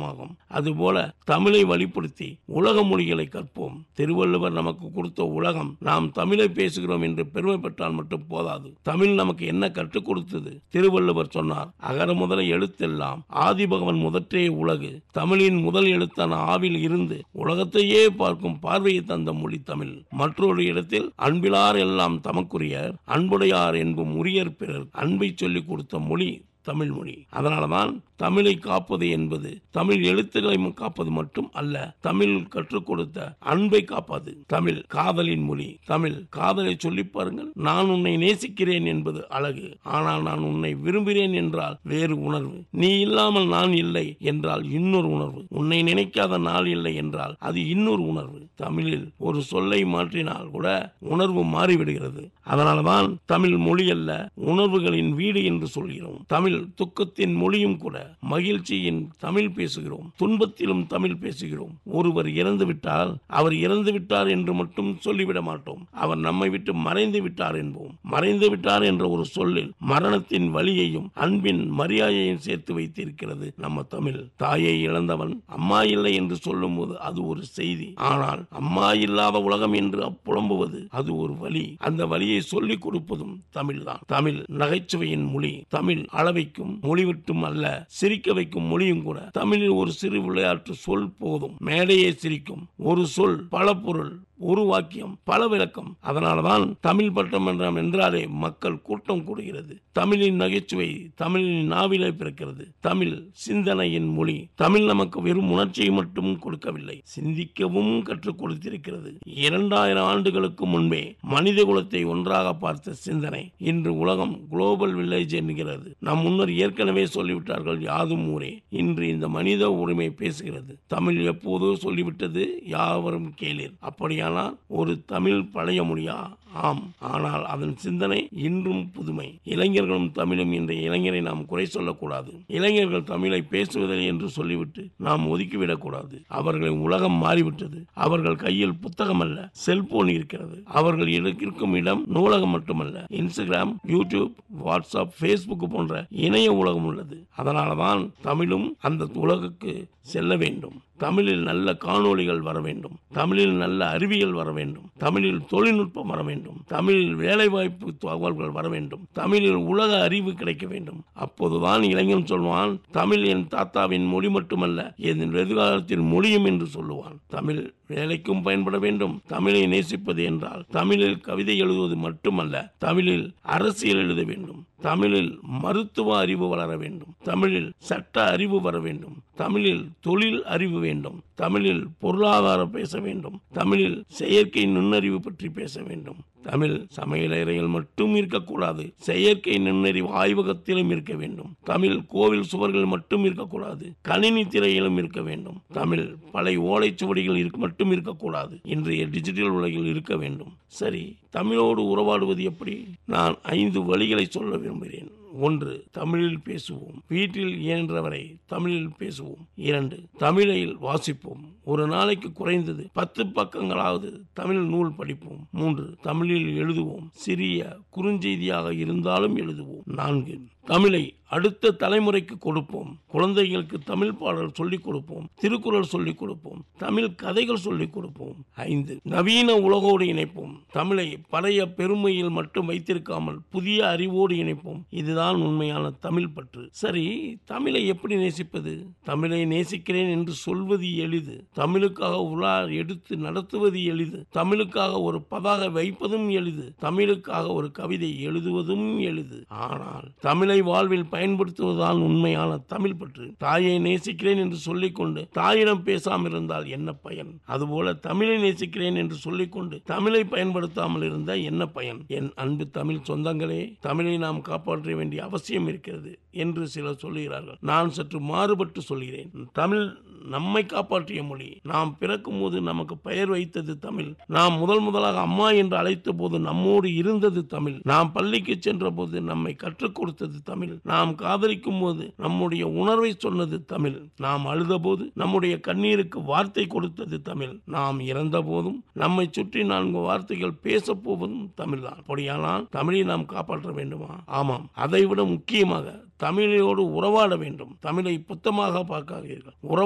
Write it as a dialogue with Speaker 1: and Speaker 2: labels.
Speaker 1: உலகமாகும் அதுபோல தமிழை வழிப்படுத்தி உலக மொழிகளை கற்போம் திருவள்ளுவர் நமக்கு கொடுத்த உலகம் நாம் தமிழை பேசுகிறோம் என்று பெருமை பெற்றால் மட்டும் போதாது தமிழ் நமக்கு என்ன கற்றுக் கொடுத்தது திருவள்ளுவர் சொன்னார் அகர முதல எழுத்தெல்லாம் ஆதிபகவன் முதற்றே உலகு தமிழின் முதல் எழுத்தான ஆவில் இருந்து உலகத்தையே பார்க்கும் பார்வையை தந்த மொழி தமிழ் மற்றொரு இடத்தில் அன்பிலார் எல்லாம் தமக்குரியர் அன்புடையார் என்பும் உரியர் பிறர் அன்பை சொல்லிக் கொடுத்த மொழி தமிழ் மொழி அதனாலதான் தமிழை காப்பது என்பது தமிழ் எழுத்துக்களை காப்பது மட்டும் அல்ல தமிழ் கற்றுக் கொடுத்த அன்பை காப்பது தமிழ் காதலின் மொழி தமிழ் காதலை சொல்லி பாருங்கள் நான் உன்னை நேசிக்கிறேன் என்பது அழகு ஆனால் நான் உன்னை விரும்புகிறேன் என்றால் வேறு உணர்வு நீ இல்லாமல் நான் இல்லை என்றால் இன்னொரு உணர்வு உன்னை நினைக்காத நாள் இல்லை என்றால் அது இன்னொரு உணர்வு தமிழில் ஒரு சொல்லை மாற்றினால் கூட உணர்வு மாறிவிடுகிறது அதனால்தான் தமிழ் மொழி அல்ல உணர்வுகளின் வீடு என்று சொல்கிறோம் தமிழ் துக்கத்தின் மொழியும் கூட மகிழ்ச்சியின் தமிழ் பேசுகிறோம் துன்பத்திலும் தமிழ் பேசுகிறோம் ஒருவர் இறந்து விட்டால் அவர் இறந்து விட்டார் என்று மட்டும் சொல்லிவிட மாட்டோம் அவர் நம்மை விட்டு மறைந்து விட்டார் என்போம் மறைந்து விட்டார் என்ற ஒரு சொல்லில் மரணத்தின் வழியையும் அன்பின் மரியாதையையும் சேர்த்து வைத்திருக்கிறது நம்ம தமிழ் தாயை இழந்தவன் அம்மா இல்லை என்று சொல்லும் போது அது ஒரு செய்தி ஆனால் அம்மா இல்லாத உலகம் என்று புலம்புவது அது ஒரு வழி அந்த வழியை சொல்லிக் கொடுப்பதும் தமிழ்தான் தமிழ் நகைச்சுவையின் மொழி தமிழ் அளவைக்கும் மொழி விட்டும் அல்ல சிரிக்க வைக்கும் மொழியும் கூட தமிழில் ஒரு சிறு விளையாட்டு சொல் போதும் மேடையே சிரிக்கும் ஒரு சொல் பல பொருள் ஒரு வாக்கியம் பல விளக்கம் அதனால்தான் தமிழ் பட்டமன்றம் என்றாலே மக்கள் கூட்டம் கூடுகிறது தமிழின் நகைச்சுவை தமிழின் நாவிலே பிறக்கிறது தமிழ் சிந்தனையின் மொழி தமிழ் நமக்கு வெறும் உணர்ச்சியை மட்டும் கொடுக்கவில்லை சிந்திக்கவும் கற்றுக் கொடுத்திருக்கிறது இரண்டாயிரம் ஆண்டுகளுக்கு முன்பே மனித குலத்தை ஒன்றாக பார்த்த சிந்தனை இன்று உலகம் குளோபல் வில்லேஜ் என்கிறது நம் முன்னர் ஏற்கனவே சொல்லிவிட்டார்கள் யாதும் ஊரே இன்று இந்த மனித உரிமை பேசுகிறது தமிழ் எப்போதோ சொல்லிவிட்டது யாவரும் கேளீர் அப்படியானால் ஒரு தமிழ் பழைய மொழியா ஆம் ஆனால் அதன் சிந்தனை இன்றும் புதுமை இளைஞர்களும் தமிழும் என்ற இளைஞரை நாம் குறை சொல்லக்கூடாது இளைஞர்கள் தமிழை பேசுவதில்லை என்று சொல்லிவிட்டு நாம் ஒதுக்கிவிடக்கூடாது அவர்களின் உலகம் மாறிவிட்டது அவர்கள் கையில் புத்தகம் அல்ல செல்போன் இருக்கிறது அவர்கள் இருக்கும் இடம் நூலகம் மட்டுமல்ல இன்ஸ்டாகிராம் யூடியூப் வாட்ஸ்அப் ஃபேஸ்புக் போன்ற இணைய உலகம் உள்ளது அதனாலதான் தமிழும் அந்த உலகுக்கு செல்ல வேண்டும் தமிழில் நல்ல காணொளிகள் வர வேண்டும் தமிழில் நல்ல அறிவியல் வர வேண்டும் தமிழில் தொழில்நுட்பம் வர வேண்டும் தமிழில் வேலைவாய்ப்பு தகவல்கள் வர வேண்டும் தமிழில் உலக அறிவு கிடைக்க வேண்டும் அப்போதுதான் இளைஞன் சொல்வான் தமிழ் என் தாத்தாவின் மொழி மட்டுமல்ல என் எதிர்காலத்தின் மொழியும் என்று சொல்லுவான் தமிழ் வேலைக்கும் பயன்பட வேண்டும் தமிழை நேசிப்பது என்றால் தமிழில் கவிதை எழுதுவது மட்டுமல்ல தமிழில் அரசியல் எழுத வேண்டும் தமிழில் மருத்துவ அறிவு வளர வேண்டும் தமிழில் சட்ட அறிவு வர வேண்டும் தமிழில் தொழில் அறிவு வேண்டும் தமிழில் பொருளாதாரம் பேச வேண்டும் தமிழில் செயற்கை நுண்ணறிவு பற்றி பேச வேண்டும் தமிழ் சமையலறையில் மட்டும் இருக்கக்கூடாது செயற்கை நுண்ணறிவு ஆய்வகத்திலும் இருக்க வேண்டும் தமிழ் கோவில் சுவர்கள் மட்டும் இருக்கக்கூடாது கணினி திரையிலும் இருக்க வேண்டும் தமிழ் பழைய ஓலைச்சுவடிகள் இருக்க மட்டும் இருக்கக்கூடாது இன்றைய டிஜிட்டல் உலகில் இருக்க வேண்டும் சரி தமிழோடு உறவாடுவது எப்படி நான் ஐந்து வழிகளை சொல்ல விரும்புகிறேன் ஒன்று தமிழில் பேசுவோம் வீட்டில் இயன்றவரை தமிழில் பேசுவோம் இரண்டு தமிழில் வாசிப்போம் ஒரு நாளைக்கு குறைந்தது பத்து பக்கங்களாவது தமிழ் நூல் படிப்போம் மூன்று தமிழில் எழுதுவோம் சிறிய குறுஞ்செய்தியாக இருந்தாலும் எழுதுவோம் நான்கு தமிழை அடுத்த தலைமுறைக்கு கொடுப்போம் குழந்தைகளுக்கு தமிழ் பாடல் சொல்லிக் கொடுப்போம் திருக்குறள் சொல்லிக் கொடுப்போம் தமிழ் கதைகள் சொல்லிக் கொடுப்போம் ஐந்து நவீன உலகோடு இணைப்போம் தமிழை பழைய பெருமையில் மட்டும் வைத்திருக்காமல் புதிய அறிவோடு இணைப்போம் இதுதான் உண்மையான தமிழ் பற்று சரி தமிழை எப்படி நேசிப்பது தமிழை நேசிக்கிறேன் என்று சொல்வது எளிது தமிழுக்காக உலா எடுத்து நடத்துவது எளிது தமிழுக்காக ஒரு பதாக வைப்பதும் எளிது தமிழுக்காக ஒரு கவிதை எழுதுவதும் எளிது ஆனால் தமிழை வாழ்வில் பயன்படுத்துவதுதான் உண்மையான தமிழ் பற்று தாயை நேசிக்கிறேன் என்று சொல்லிக்கொண்டு தாயிடம் பேசாமல் இருந்தால் என்ன பயன் அதுபோல தமிழை நேசிக்கிறேன் என்று சொல்லிக்கொண்டு தமிழை பயன்படுத்தாமல் இருந்தால் என்ன பயன் என் அன்பு தமிழ் சொந்தங்களே தமிழை நாம் காப்பாற்ற வேண்டிய அவசியம் இருக்கிறது என்று சிலர் சொல்லுகிறார்கள் நான் சற்று மாறுபட்டு சொல்கிறேன் தமிழ் நம்மை காப்பாற்றிய மொழி நாம் பிறக்கும் போது நமக்கு பெயர் வைத்தது தமிழ் நாம் முதல் முதலாக அம்மா என்று அழைத்த போது நம்மோடு இருந்தது தமிழ் நாம் பள்ளிக்கு சென்ற போது நம்மை கற்றுக் கொடுத்தது தமிழ் நாம் காதலிக்கும் போது நம்முடைய உணர்வை சொன்னது தமிழ் நாம் அழுத போது நம்முடைய கண்ணீருக்கு வார்த்தை கொடுத்தது தமிழ் நாம் இறந்த போதும் நம்மை சுற்றி நான்கு வார்த்தைகள் பேச போவதும் தமிழ்தான் அப்படியானால் தமிழை நாம் காப்பாற்ற வேண்டுமா ஆமாம் அதைவிட முக்கியமாக தமிழோடு உறவாட வேண்டும் தமிழை புத்தமாக பார்க்காதீர்கள் உறவு